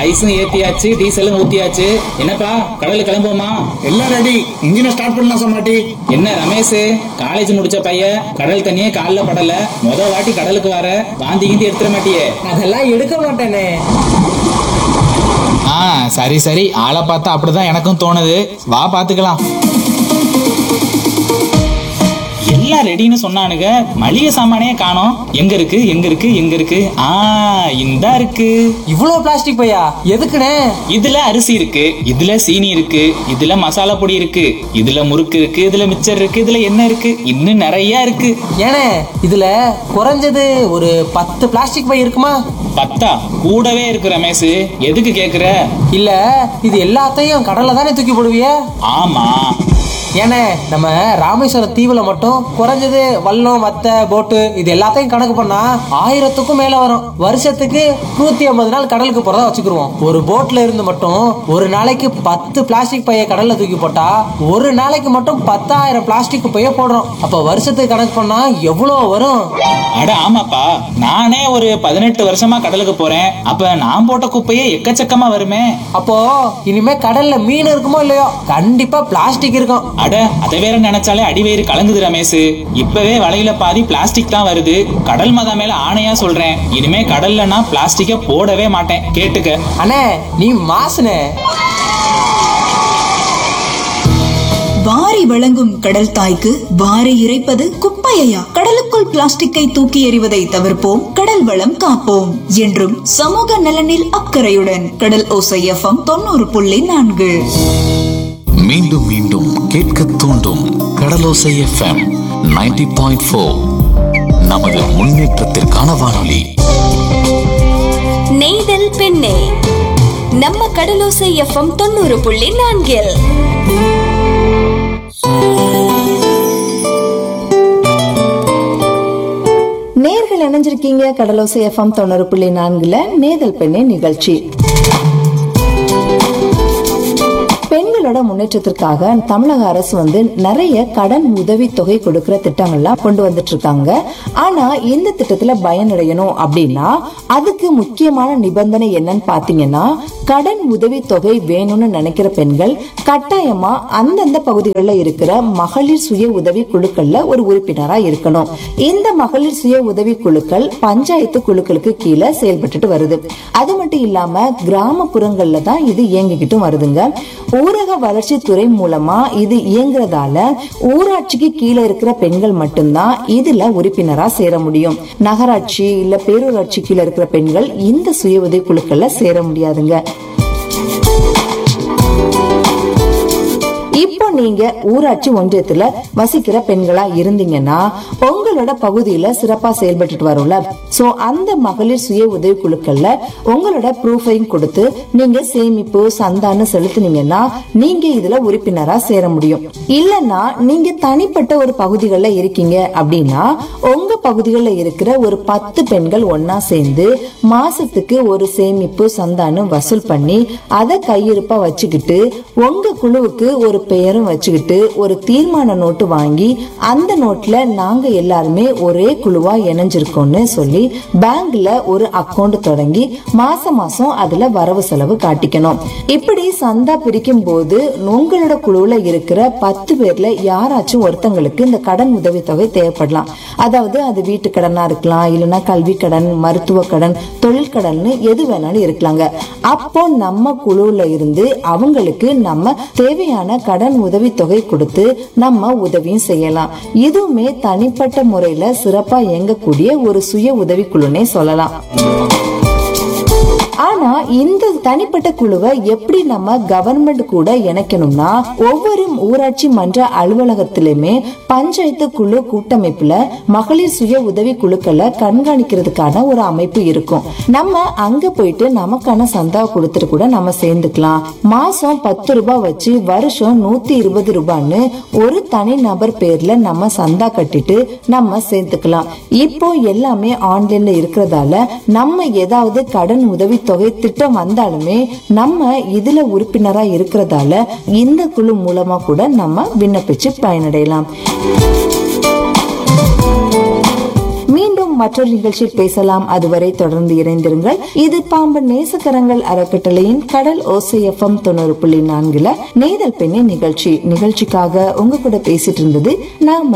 ஐஸும் ஏத்தியாச்சு டீசலும் ஊத்தியாச்சு என்னப்பா கடலுக்கு கிளம்புவோமா எல்லாம் ரெடி இன்ஜினை ஸ்டார்ட் பண்ணலாம் சமாட்டி என்ன ரமேஷ் காலேஜ் முடிச்ச பையன் கடல் தண்ணியே கால்ல படல முத வாட்டி கடலுக்கு வர வாந்தி கீந்தி எடுத்துட மாட்டியே அதெல்லாம் எடுக்க மாட்டேனே ஆ சரி சரி ஆளை பார்த்தா அப்படிதான் எனக்கும் தோணுது வா பாத்துக்கலாம் எல்லாம் ரெடின்னு சொன்னானுங்க மளிகை சாமானே காணோம் எங்க இருக்கு எங்க இருக்கு எங்க இருக்கு ஆ இந்தா இருக்கு இவ்வளவு பிளாஸ்டிக் பையா எதுக்குண்ணே இதுல அரிசி இருக்கு இதுல சீனி இருக்கு இதுல மசாலா பொடி இருக்கு இதுல முறுக்கு இருக்கு இதுல மிச்சர் இருக்கு இதுல என்ன இருக்கு இன்னும் நிறைய இருக்கு ஏனே இதுல குறைஞ்சது ஒரு பத்து பிளாஸ்டிக் பை இருக்குமா பத்தா கூடவே இருக்கு ரமேஷ் எதுக்கு கேக்குற இல்ல இது எல்லாத்தையும் கடல்ல தானே தூக்கி போடுவிய ஆமா ஏனே நம்ம ராமேஸ்வரம் தீவுல மட்டும் குறைஞ்சது வல்லம் வத்தை போட்டு இது எல்லாத்தையும் கணக்கு பண்ணா ஆயிரத்துக்கும் மேல வரும் வருஷத்துக்கு நூத்தி ஐம்பது நாள் கடலுக்கு போறதா வச்சுக்கிருவோம் ஒரு போட்ல இருந்து மட்டும் ஒரு நாளைக்கு பத்து பிளாஸ்டிக் பைய கடல்ல தூக்கி போட்டா ஒரு நாளைக்கு மட்டும் பத்தாயிரம் பிளாஸ்டிக் பைய போடுறோம் அப்ப வருஷத்துக்கு கணக்கு பண்ணா எவ்வளவு வரும் அட ஆமாப்பா நானே ஒரு பதினெட்டு வருஷமா கடலுக்கு போறேன் அப்ப நான் போட்ட குப்பையே எக்கச்சக்கமா வருமே அப்போ இனிமே கடல்ல மீன் இருக்குமோ இல்லையோ கண்டிப்பா பிளாஸ்டிக் இருக்கும் அட அதை வேற நினைச்சாலே அடிவயிறு கலங்குது ரமேஷ் இப்பவே வலையில பாதி பிளாஸ்டிக் தான் வருது கடல் மதா மேல ஆணையா சொல்றேன் இனிமே கடல்ல நான் பிளாஸ்டிக்க போடவே மாட்டேன் கேட்டுக்க அண்ணே நீ மாசுனே வாரி வழங்கும் கடல் தாய்க்கு வாரி இறைப்பது குப்பையா கடலுக்குள் பிளாஸ்டிக்கை தூக்கி எறிவதை தவிர்ப்போம் கடல் வளம் காப்போம் என்றும் சமூக நலனில் அக்கறையுடன் கடல் ஓசை எஃப்எம் தொண்ணூறு புள்ளி நான்கு மீண்டும் மீண்டும் கேட்க தூண்டும் கடலோசை எஃப்எம் 90.4 பாயிண்ட் ஃபோர் நமது முன்னேற்றத்திற்கான வானொலி நெய்தல் பெண்ணே நம்ம கடலோசை எஃப்எம் தொண்ணூறு புள்ளி நான்கில் நேர்கள் இணைஞ்சிருக்கீங்க கடலோசை எஃப்எம் தொண்ணூறு புள்ளி நான்குல நேதல் பெண்ணே நிகழ்ச்சி பெண்களோட முன்னேற்றத்திற்காக தமிழக அரசு வந்து நிறைய கடன் உதவி தொகை கொடுக்கிற திட்டங்கள்லாம் கொண்டு வந்துட்டு இருக்காங்க ஆனா இந்த திட்டத்துல பயனடையணும் அப்படின்னா அதுக்கு முக்கியமான நிபந்தனை என்னன்னு பாத்தீங்கன்னா கடன் உதவி தொகை வேணும்னு நினைக்கிற பெண்கள் கட்டாயமா அந்தந்த பகுதிகளில் இருக்கிற மகளிர் சுய உதவி குழுக்கள்ல ஒரு உறுப்பினரா இருக்கணும் இந்த மகளிர் சுய உதவி குழுக்கள் பஞ்சாயத்து குழுக்களுக்கு கீழே செயல்பட்டுட்டு வருது அது மட்டும் இல்லாம கிராமப்புறங்கள்ல தான் இது இயங்கிக்கிட்டும் வருதுங்க ஊரக வளர்ச்சித்துறை மூலமா இது இயங்குறதால ஊராட்சிக்கு கீழே இருக்கிற பெண்கள் மட்டும்தான் இதுல உறுப்பினரா சேர முடியும் நகராட்சி இல்ல பேரூராட்சி கீழே இருக்கிற பெண்கள் இந்த சுய உதவி குழுக்கள்ல சேர முடியாதுங்க இப்போ நீங்க ஊராட்சி ஒன்றியத்துல வசிக்கிற பெண்களா இருந்தீங்கன்னா உங்களோட பகுதியில சிறப்பா செயல்பட்டுட்டு வரும்ல சோ அந்த மகளிர் சுய உதவி குழுக்கள்ல உங்களோட ப்ரூஃபையும் கொடுத்து நீங்க சேமிப்பு சந்தான்னு செலுத்துனீங்கன்னா நீங்க இதுல உறுப்பினரா சேர முடியும் இல்லனா நீங்க தனிப்பட்ட ஒரு பகுதிகளில் இருக்கீங்க அப்படின்னா உங்க பகுதிகளில் இருக்கிற ஒரு பத்து பெண்கள் ஒன்னா சேர்ந்து மாசத்துக்கு ஒரு சேமிப்பு சந்தானம் வசூல் பண்ணி அதை கையிருப்பா வச்சுக்கிட்டு உங்க குழுவுக்கு ஒரு பெயரும் வச்சுக்கிட்டு ஒரு தீர்மான நோட்டு வாங்கி அந்த நோட்ல நாங்க எல்லாருமே ஒரே குழுவா இணைஞ்சிருக்கோம்னு சொல்லி பேங்க்ல ஒரு அக்கவுண்ட் தொடங்கி மாசம் மாசம் அதுல வரவு செலவு காட்டிக்கணும் இப்படி சந்தா பிரிக்கும் போது உங்களோட குழுவுல இருக்கிற பத்து பேர்ல யாராச்சும் ஒருத்தங்களுக்கு இந்த கடன் உதவித்தொகை தேவைப்படலாம் அதாவது அது வீட்டு கடனா இருக்கலாம் இல்லைன்னா கல்வி கடன் மருத்துவ கடன் தொழில் கடன்னு எது வேணாலும் இருக்கலாங்க அப்போ நம்ம குழுவுல இருந்து அவங்களுக்கு நம்ம தேவையான கடன் உதவி தொகை கொடுத்து நம்ம உதவியும் செய்யலாம் இதுவுமே தனிப்பட்ட முறையில சிறப்பா இயங்கக்கூடிய ஒரு சுய உதவி குழுனே சொல்லலாம் ஆனா இந்த தனிப்பட்ட குழுவை எப்படி நம்ம கவர்மெண்ட் கூட இணைக்கணும்னா ஒவ்வொரு ஊராட்சி மன்ற அலுவலகத்திலுமே பஞ்சாயத்து குழு கூட்டமைப்புல மகளிர் சுய உதவி குழுக்களை கண்காணிக்கிறதுக்கான ஒரு அமைப்பு இருக்கும் நம்ம அங்க போயிட்டு நமக்கான சந்தா கொடுத்துட்டு கூட நம்ம சேர்ந்துக்கலாம் மாசம் பத்து ரூபாய் வச்சு வருஷம் நூத்தி இருபது ரூபான்னு ஒரு தனி நபர் பேர்ல நம்ம சந்தா கட்டிட்டு நம்ம சேர்த்துக்கலாம் இப்போ எல்லாமே ஆன்லைன்ல இருக்கிறதால நம்ம ஏதாவது கடன் உதவி தொகை திட்டம் வந்தாலுமே நம்ம இதுல உறுப்பினரா இருக்கிறதால இந்த குழு மூலமா கூட நம்ம விண்ணப்பிச்சு பயனடையலாம் மீண்டும் மற்றொரு நிகழ்ச்சியில் பேசலாம் அதுவரை தொடர்ந்து இணைந்திருங்கள் இது பாம்பன் நேசக்கரங்கள் அறக்கட்டளையின் கடல் ஓசைஎஃப்எம் தொண்ணூறு புள்ளி நான்குல நேதல் பெண்ணை நிகழ்ச்சி நிகழ்ச்சிக்காக உங்க கூட பேசிட்டு இருந்தது நான்